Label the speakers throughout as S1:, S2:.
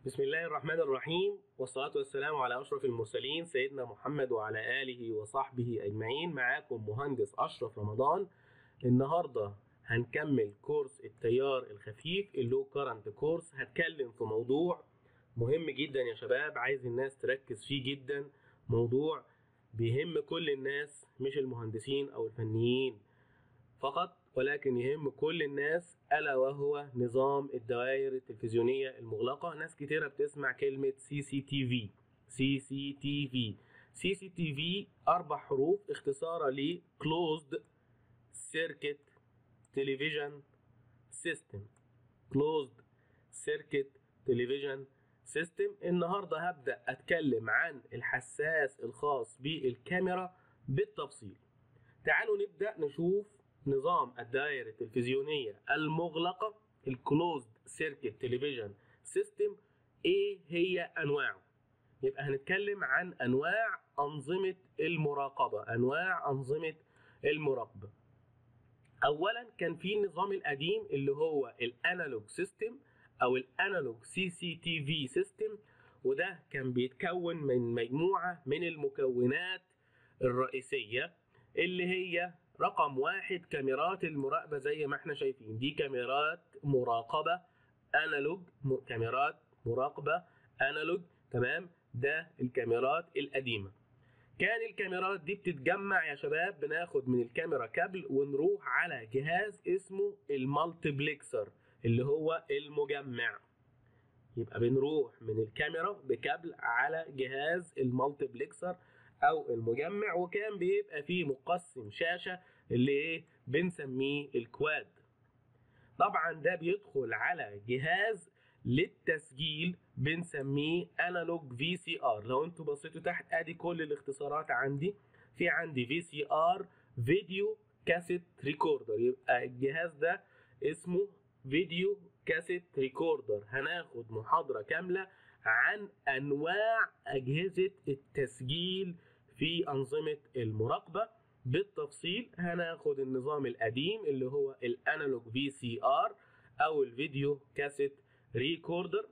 S1: بسم الله الرحمن الرحيم والصلاة والسلام على أشرف المرسلين سيدنا محمد وعلى آله وصحبه أجمعين معاكم مهندس أشرف رمضان النهاردة هنكمل كورس التيار الخفيف اللو كارنت كورس هتكلم في موضوع مهم جدا يا شباب عايز الناس تركز فيه جدا موضوع بيهم كل الناس مش المهندسين أو الفنيين فقط ولكن يهم كل الناس ألا وهو نظام الدوائر التلفزيونية المغلقة ناس كتيرة بتسمع كلمة سي سي تي في سي سي تي في سي سي تي في أربع حروف اختصارا ل Closed Circuit Television System Closed Circuit Television System النهاردة هبدأ أتكلم عن الحساس الخاص بالكاميرا بالتفصيل تعالوا نبدأ نشوف نظام الدائرة التلفزيونية المغلقة الكلوزد سيركت تلفزيون سيستم ايه هي انواعه يبقى هنتكلم عن انواع انظمة المراقبة انواع انظمة المراقبة اولا كان في النظام القديم اللي هو الانالوج سيستم او الانالوج سي سي تي في سيستم وده كان بيتكون من مجموعة من المكونات الرئيسية اللي هي رقم واحد كاميرات المراقبة زي ما احنا شايفين دي كاميرات مراقبة انالوج م... كاميرات مراقبة انالوج تمام ده الكاميرات القديمة كان الكاميرات دي بتتجمع يا شباب بناخد من الكاميرا كابل ونروح على جهاز اسمه المالتيبلكسر اللي هو المجمع يبقى بنروح من الكاميرا بكابل على جهاز المالتيبلكسر او المجمع وكان بيبقى فيه مقسم شاشه اللي ايه بنسميه الكواد طبعا ده بيدخل على جهاز للتسجيل بنسميه انالوج في سي ار لو انتوا بصيتوا تحت ادي كل الاختصارات عندي في عندي في سي ار فيديو كاسيت ريكوردر يبقى الجهاز ده اسمه فيديو كاسيت ريكوردر هناخد محاضره كامله عن انواع اجهزه التسجيل في انظمه المراقبه بالتفصيل هناخد النظام القديم اللي هو الانالوج في سي ار او الفيديو كاسيت ريكوردر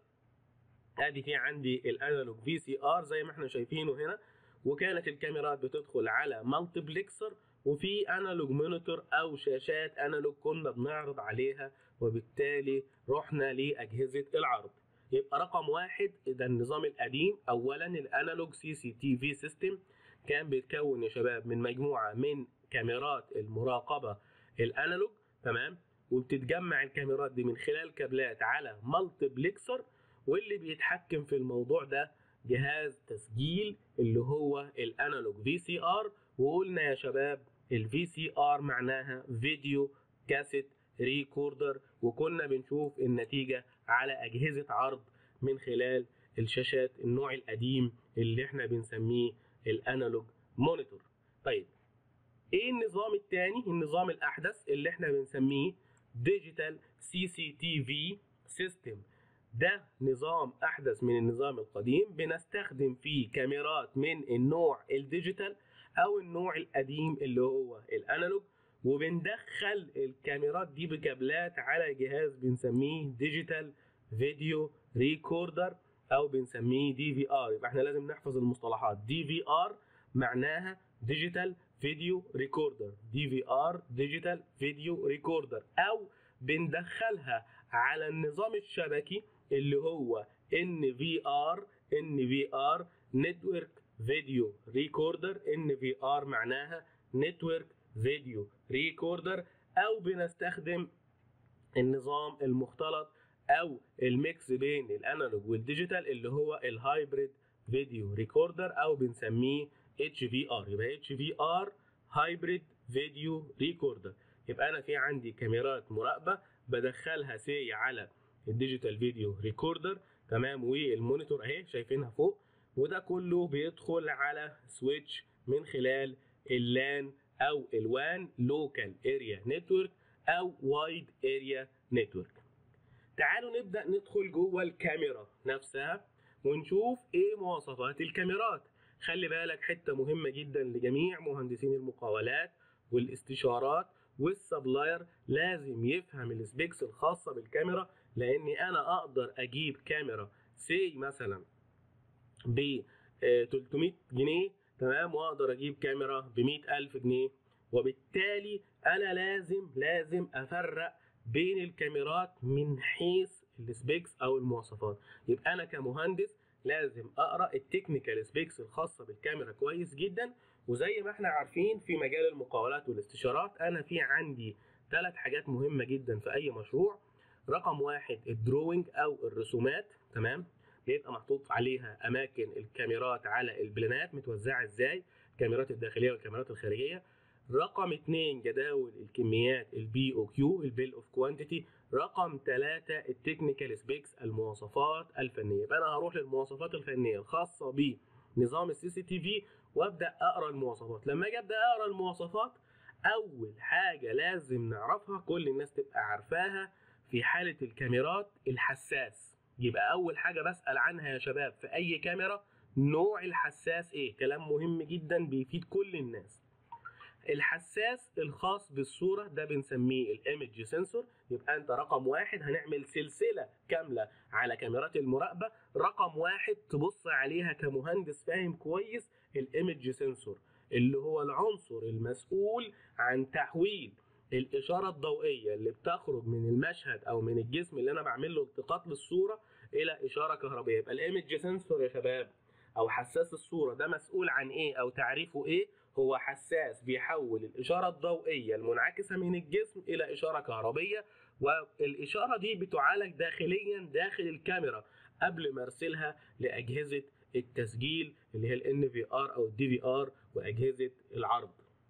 S1: ادي في عندي الانالوج في سي ار زي ما احنا شايفينه هنا وكانت الكاميرات بتدخل على مالتيبلكسر وفي انالوج مونيتور او شاشات انالوج كنا بنعرض عليها وبالتالي رحنا لاجهزه العرض يبقى رقم واحد ده النظام القديم اولا الانالوج سي سي تي في سيستم كان بيتكون يا شباب من مجموعه من كاميرات المراقبه الانالوج تمام وبتتجمع الكاميرات دي من خلال كابلات على مالتيبلكسر واللي بيتحكم في الموضوع ده جهاز تسجيل اللي هو الانالوج في سي ار وقلنا يا شباب الفي سي ار معناها فيديو كاسيت ريكوردر وكنا بنشوف النتيجة على أجهزة عرض من خلال الشاشات النوع القديم اللي احنا بنسميه الانالوج مونيتور طيب ايه النظام الثاني النظام الاحدث اللي احنا بنسميه ديجيتال سي سي تي في سيستم ده نظام احدث من النظام القديم بنستخدم فيه كاميرات من النوع الديجيتال او النوع القديم اللي هو الانالوج وبندخل الكاميرات دي بكابلات على جهاز بنسميه ديجيتال فيديو ريكوردر او بنسميه دي في ار يبقى احنا لازم نحفظ المصطلحات دي في ار معناها ديجيتال فيديو ريكوردر دي في ار ديجيتال فيديو ريكوردر او بندخلها على النظام الشبكي اللي هو ان في ار ان في ار نتورك فيديو ريكوردر ان في ار معناها نتورك فيديو ريكوردر او بنستخدم النظام المختلط او الميكس بين الانالوج والديجيتال اللي هو الهايبريد فيديو ريكوردر او بنسميه اتش في ار يبقى اتش في ار هايبريد فيديو ريكوردر يبقى انا في عندي كاميرات مراقبه بدخلها سي على الديجيتال فيديو ريكوردر تمام والمونيتور اهي شايفينها فوق وده كله بيدخل على سويتش من خلال اللان او الوان لوكال اريا نتورك او وايد اريا نتورك تعالوا نبدا ندخل جوه الكاميرا نفسها ونشوف ايه مواصفات الكاميرات خلي بالك حته مهمه جدا لجميع مهندسين المقاولات والاستشارات والسبلاير لازم يفهم السبيكس الخاصه بالكاميرا لاني انا اقدر اجيب كاميرا سي مثلا ب 300 جنيه تمام واقدر اجيب كاميرا ب 100000 جنيه وبالتالي انا لازم لازم افرق بين الكاميرات من حيث السبيكس او المواصفات يبقى انا كمهندس لازم اقرا التكنيكال سبيكس الخاصه بالكاميرا كويس جدا وزي ما احنا عارفين في مجال المقاولات والاستشارات انا في عندي ثلاث حاجات مهمه جدا في اي مشروع رقم واحد الدروينج او الرسومات تمام بيبقى محطوط عليها اماكن الكاميرات على البلانات متوزعه ازاي الكاميرات الداخليه والكاميرات الخارجيه رقم اثنين جداول الكميات البي او كيو البيل اوف كوانتيتي رقم ثلاثة التكنيكال سبيكس المواصفات الفنية يبقى انا هروح للمواصفات الفنية الخاصة بنظام السي سي تي في وابدا اقرا المواصفات لما اجي ابدا اقرا المواصفات اول حاجة لازم نعرفها كل الناس تبقى عارفاها في حالة الكاميرات الحساس يبقى اول حاجة بسأل عنها يا شباب في اي كاميرا نوع الحساس ايه كلام مهم جدا بيفيد كل الناس الحساس الخاص بالصورة ده بنسميه الايمج سنسور يبقى انت رقم واحد هنعمل سلسلة كاملة على كاميرات المراقبة رقم واحد تبص عليها كمهندس فاهم كويس الايمج سنسور اللي هو العنصر المسؤول عن تحويل الإشارة الضوئية اللي بتخرج من المشهد أو من الجسم اللي أنا بعمل له التقاط للصورة إلى إشارة كهربية يبقى الايمج سنسور يا شباب أو حساس الصورة ده مسؤول عن إيه أو تعريفه إيه هو حساس بيحول الإشارة الضوئية المنعكسة من الجسم إلى إشارة كهربية والإشارة دي بتعالج داخليا داخل الكاميرا قبل ما أرسلها لأجهزة التسجيل اللي هي ال NVR أو ال DVR وأجهزة العرض.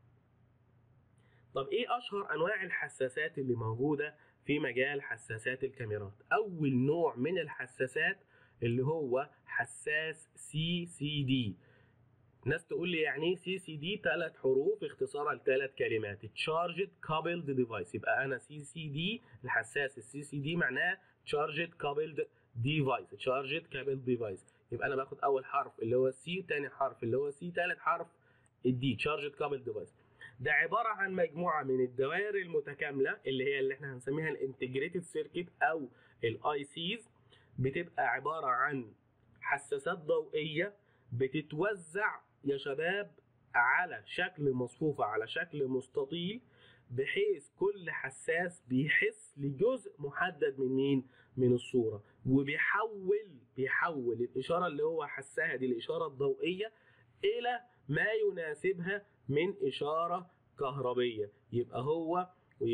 S1: طب إيه أشهر أنواع الحساسات اللي موجودة في مجال حساسات الكاميرات؟ أول نوع من الحساسات اللي هو حساس سي سي دي ناس تقول لي يعني ايه سي سي دي ثلاث حروف اختصارها لثلاث كلمات تشارجد كابلد ديفايس يبقى انا سي سي دي الحساس السي سي دي معناه تشارجد كابلد ديفايس تشارجد كابلد ديفايس يبقى انا باخد اول حرف اللي هو سي ثاني حرف اللي هو سي ثالث حرف الدي تشارجد كابلد ديفايس ده عباره عن مجموعه من الدوائر المتكامله اللي هي اللي احنا هنسميها الانتجريتد سيركت او الاي سيز بتبقى عباره عن حساسات ضوئيه بتتوزع يا شباب على شكل مصفوفة على شكل مستطيل بحيث كل حساس بيحس لجزء محدد من مين؟ من الصورة وبيحول بيحول الإشارة اللي هو حساها دي الإشارة الضوئية إلى ما يناسبها من إشارة كهربية يبقى هو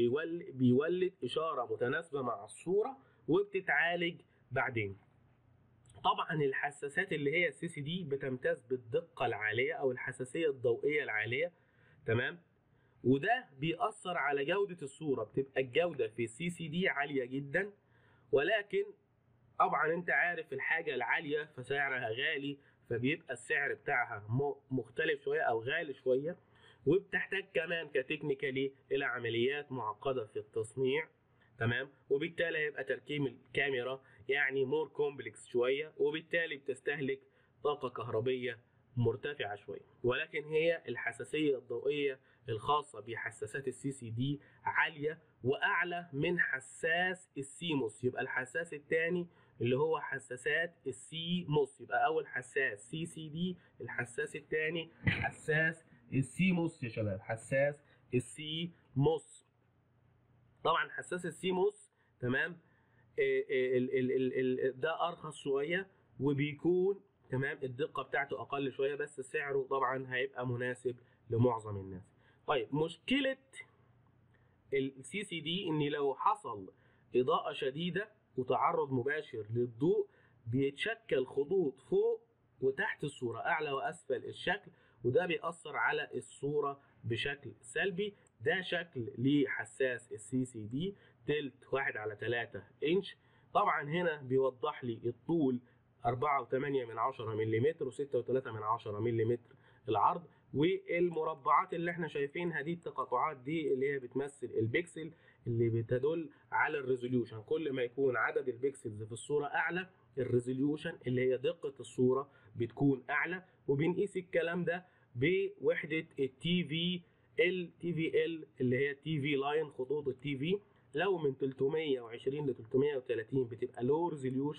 S1: بيولد إشارة متناسبة مع الصورة وبتتعالج بعدين طبعا الحساسات اللي هي السي سي دي بتمتاز بالدقه العاليه او الحساسيه الضوئيه العاليه تمام وده بيأثر على جودة الصورة بتبقى الجودة في السي سي دي عالية جدا ولكن طبعا انت عارف الحاجة العالية فسعرها غالي فبيبقى السعر بتاعها مختلف شوية او غالي شوية وبتحتاج كمان كتكنيكالي الى عمليات معقدة في التصنيع تمام وبالتالي هيبقى تركيب الكاميرا يعني مور كومبلكس شويه وبالتالي بتستهلك طاقه كهربيه مرتفعه شويه ولكن هي الحساسيه الضوئيه الخاصه بحساسات السي سي دي عاليه واعلى من حساس السيموس يبقى الحساس الثاني اللي هو حساسات السي موس يبقى اول حساس سي سي دي الحساس الثاني حساس السي موس يا شباب حساس السي موس طبعا حساس السيموس تمام ال ال ال ال ده ارخص شويه وبيكون تمام الدقه بتاعته اقل شويه بس سعره طبعا هيبقى مناسب لمعظم الناس طيب مشكله السي سي دي ان لو حصل اضاءه شديده وتعرض مباشر للضوء بيتشكل خطوط فوق وتحت الصوره اعلى واسفل الشكل وده بيأثر على الصوره بشكل سلبي ده شكل لحساس السي سي دي تلت واحد على تلاتة انش طبعا هنا بيوضح لي الطول أربعة وثمانية من عشرة ملم وستة وثلاثة من عشرة ملم العرض والمربعات اللي احنا شايفينها دي التقاطعات دي اللي هي بتمثل البكسل اللي بتدل على الريزوليوشن كل ما يكون عدد البكسلز في الصورة أعلى الريزوليوشن اللي هي دقة الصورة بتكون أعلى وبنقيس الكلام ده بوحدة التي في ال تي في ال اللي هي تي في لاين خطوط التي في لو من 320 ل 330 بتبقى لو ريزوليوشن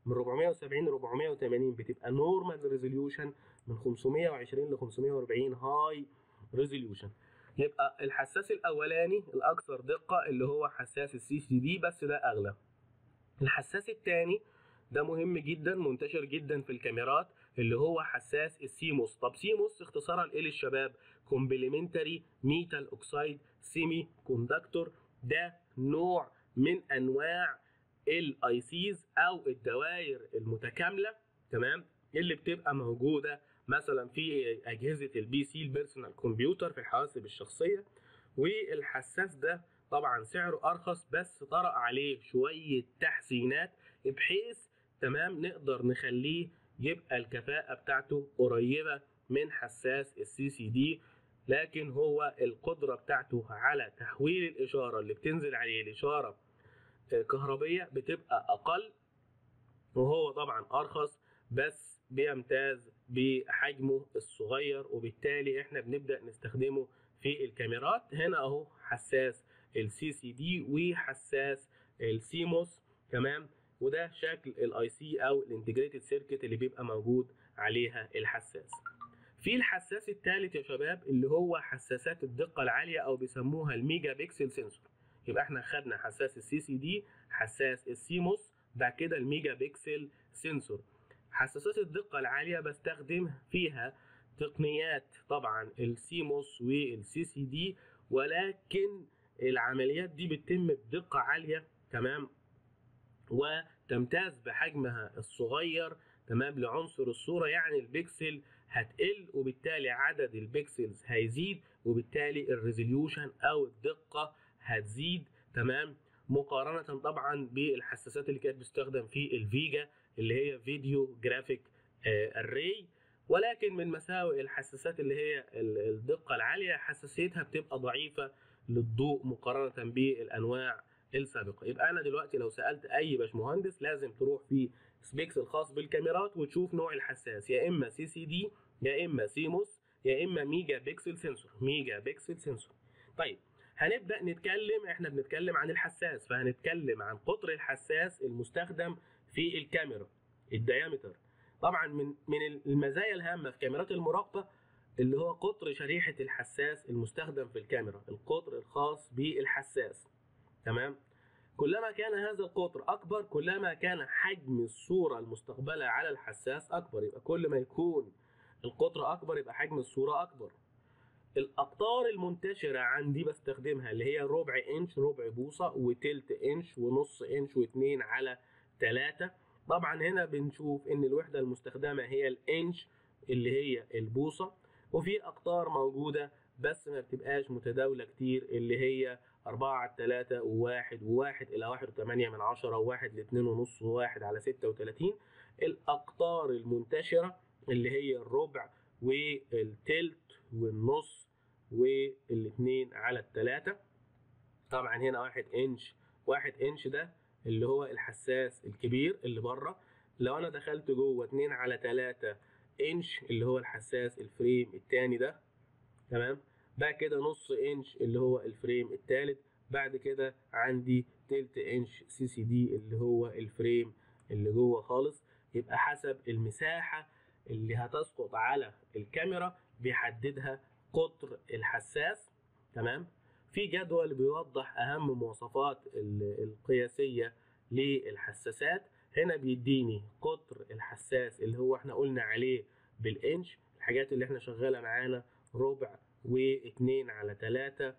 S1: من 470 ل 480 بتبقى نورمال ريزوليوشن من 520 ل 540 هاي ريزوليوشن يبقى الحساس الاولاني الاكثر دقه اللي هو حساس السي سي دي بس ده اغلى الحساس الثاني ده مهم جدا منتشر جدا في الكاميرات اللي هو حساس السيموس طب سيموس اختصارا ايه للشباب كومبلمنتري ميتال اوكسايد سيمي كوندكتور ده نوع من انواع الاي سيز او الدوائر المتكامله تمام اللي بتبقى موجوده مثلا في اجهزه البي سي البيرسونال كمبيوتر في الحواسب الشخصيه والحساس ده طبعا سعره ارخص بس طرأ عليه شويه تحسينات بحيث تمام نقدر نخليه يبقى الكفاءه بتاعته قريبه من حساس السي سي دي لكن هو القدره بتاعته على تحويل الاشاره اللي بتنزل عليه الاشاره كهربيه بتبقى اقل وهو طبعا ارخص بس بيمتاز بحجمه الصغير وبالتالي احنا بنبدا نستخدمه في الكاميرات هنا اهو حساس السي سي دي وحساس السيموس تمام وده شكل الاي سي او الانتجريتد سيركت اللي بيبقى موجود عليها الحساس في الحساس الثالث يا شباب اللي هو حساسات الدقه العاليه او بيسموها الميجا بيكسل سنسور يبقى احنا خدنا حساس السي سي دي حساس السيموس بعد كده الميجا بيكسل سنسور حساسات الدقة العالية بستخدم فيها تقنيات طبعا السيموس والسي سي دي ولكن العمليات دي بتتم بدقة عالية تمام وتمتاز بحجمها الصغير تمام لعنصر الصورة يعني البكسل هتقل وبالتالي عدد البكسلز هيزيد وبالتالي الريزوليوشن او الدقة هتزيد تمام مقارنة طبعا بالحساسات اللي كانت بتستخدم في الفيجا اللي هي فيديو جرافيك اري ولكن من مساوئ الحساسات اللي هي الدقة العالية حساسيتها بتبقى ضعيفة للضوء مقارنة بالأنواع السابقة يبقى أنا دلوقتي لو سألت أي باشمهندس لازم تروح في سبيكس الخاص بالكاميرات وتشوف نوع الحساس يا إما سي سي دي يا إما سيموس يا إما ميجا بيكسل سنسور ميجا بيكسل سنسور طيب هنبدأ نتكلم احنا بنتكلم عن الحساس فهنتكلم عن قطر الحساس المستخدم في الكاميرا الديامتر طبعا من من المزايا الهامه في كاميرات المراقبه اللي هو قطر شريحه الحساس المستخدم في الكاميرا القطر الخاص بالحساس تمام كلما كان هذا القطر اكبر كلما كان حجم الصوره المستقبله على الحساس اكبر يبقى كل ما يكون القطر اكبر يبقى حجم الصوره اكبر الاقطار المنتشره عندي بستخدمها اللي هي ربع انش ربع بوصه وتلت انش ونص انش واتنين على 3 طبعا هنا بنشوف ان الوحده المستخدمه هي الانش اللي هي البوصه وفي اقطار موجوده بس ما بتبقاش متداوله كتير اللي هي 4 على 3 و1 و1 الى 1.8 من 10 و1 ل 2 ونص و1 على 36 الاقطار المنتشره اللي هي الربع والتلت والنص والاثنين على الثلاثة طبعا هنا واحد انش واحد انش ده اللي هو الحساس الكبير اللي بره لو انا دخلت جوه 2 على 3 انش اللي هو الحساس الفريم التاني ده تمام بعد كده نص انش اللي هو الفريم التالت بعد كده عندي تلت انش سي سي دي اللي هو الفريم اللي جوه خالص يبقى حسب المساحة اللي هتسقط على الكاميرا بيحددها قطر الحساس تمام في جدول بيوضح اهم مواصفات القياسيه للحساسات هنا بيديني قطر الحساس اللي هو احنا قلنا عليه بالانش الحاجات اللي احنا شغاله معانا ربع واتنين على تلاتة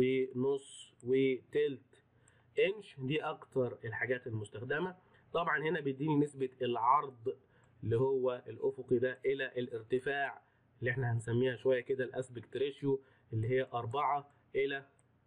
S1: ونص وتلت انش دي اكتر الحاجات المستخدمه طبعا هنا بيديني نسبه العرض اللي هو الافقي ده الى الارتفاع اللي احنا هنسميها شويه كده الاسبكت ريشيو اللي هي 4 الى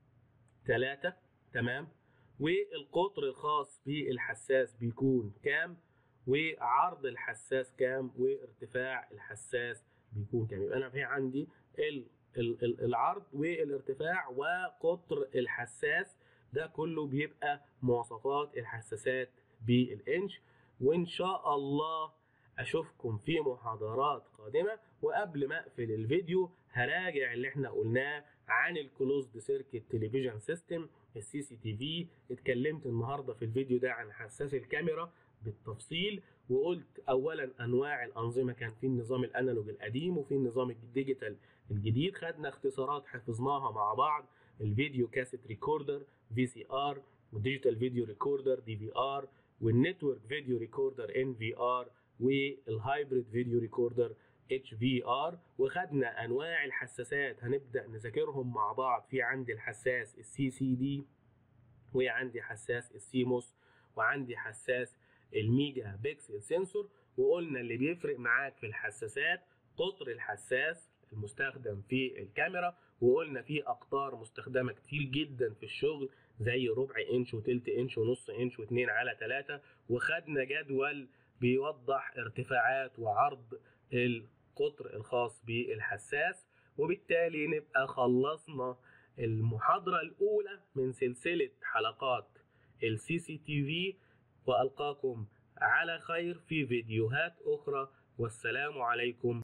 S1: 3 تمام والقطر الخاص بالحساس بيكون كام وعرض الحساس كام وارتفاع الحساس بيكون كام يبقى انا في عندي ال ال ال العرض والارتفاع وقطر الحساس ده كله بيبقى مواصفات الحساسات بالانش وان شاء الله اشوفكم في محاضرات قادمه وقبل ما اقفل الفيديو هراجع اللي احنا قلناه عن الكلوزد سيركت تلفزيون سيستم السي سي تي في اتكلمت النهارده في الفيديو ده عن حساس الكاميرا بالتفصيل وقلت اولا انواع الانظمه كان في النظام الانالوج القديم وفي النظام الديجيتال الجديد خدنا اختصارات حفظناها مع بعض الفيديو كاسيت ريكوردر في سي ار والديجيتال فيديو ريكوردر دي في ار والنتورك فيديو ريكوردر ان في ار والهايبريد فيديو ريكوردر اتش في ار وخدنا انواع الحساسات هنبدا نذاكرهم مع بعض في عندي الحساس السي سي دي وعندي حساس السيموس وعندي حساس الميجا بيكسل سنسور وقلنا اللي بيفرق معاك في الحساسات قطر الحساس المستخدم في الكاميرا وقلنا في اقطار مستخدمه كتير جدا في الشغل زي ربع انش وتلت انش ونص انش واتنين على تلاتة وخدنا جدول بيوضح ارتفاعات وعرض القطر الخاص بالحساس وبالتالي نبقى خلصنا المحاضرة الأولى من سلسلة حلقات السي سي تي في وألقاكم على خير في فيديوهات أخرى والسلام عليكم